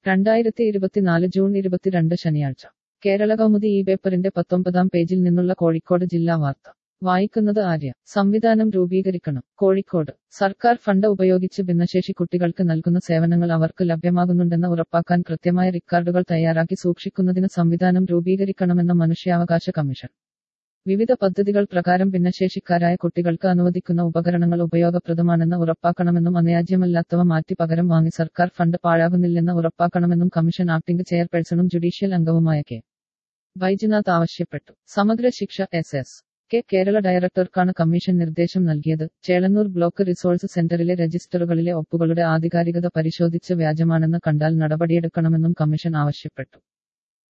രണ്ടായിരത്തി ഇരുപത്തിനാല് ജൂൺ ഇരുപത്തിരണ്ട് ശനിയാഴ്ച കേരള കൗമുദി ഈ പേപ്പറിന്റെ പത്തൊമ്പതാം പേജിൽ നിന്നുള്ള കോഴിക്കോട് ജില്ലാ വാർത്ത വായിക്കുന്നത് ആര്യ സംവിധാനം രൂപീകരിക്കണം കോഴിക്കോട് സർക്കാർ ഫണ്ട് ഉപയോഗിച്ച് ഭിന്നശേഷി കുട്ടികൾക്ക് നൽകുന്ന സേവനങ്ങൾ അവർക്ക് ലഭ്യമാകുന്നുണ്ടെന്ന് ഉറപ്പാക്കാൻ കൃത്യമായ റിക്കാർഡുകൾ തയ്യാറാക്കി സൂക്ഷിക്കുന്നതിന് സംവിധാനം രൂപീകരിക്കണമെന്ന മനുഷ്യാവകാശ കമ്മീഷൻ വിവിധ പദ്ധതികൾ പ്രകാരം ഭിന്നശേഷിക്കാരായ കുട്ടികൾക്ക് അനുവദിക്കുന്ന ഉപകരണങ്ങൾ ഉപയോഗപ്രദമാണെന്ന് ഉറപ്പാക്കണമെന്നും അനുയാജ്യമല്ലാത്തവ മാറ്റി പകരം വാങ്ങി സർക്കാർ ഫണ്ട് പാഴാകുന്നില്ലെന്ന് ഉറപ്പാക്കണമെന്നും കമ്മീഷൻ ആക്ടിംഗ് ചെയർപേഴ്സണും ജുഡീഷ്യൽ അംഗവുമായ കെ വൈദ്യനാഥ് ആവശ്യപ്പെട്ടു സമഗ്ര ശിക്ഷ എസ് എസ് കെ കേരള ഡയറക്ടർക്കാണ് കമ്മീഷൻ നിർദ്ദേശം നൽകിയത് ചേളന്നൂർ ബ്ലോക്ക് റിസോഴ്സ് സെന്ററിലെ രജിസ്റ്ററുകളിലെ ഒപ്പുകളുടെ ആധികാരികത പരിശോധിച്ച് വ്യാജമാണെന്ന് കണ്ടാൽ നടപടിയെടുക്കണമെന്നും കമ്മീഷൻ ആവശ്യപ്പെട്ടു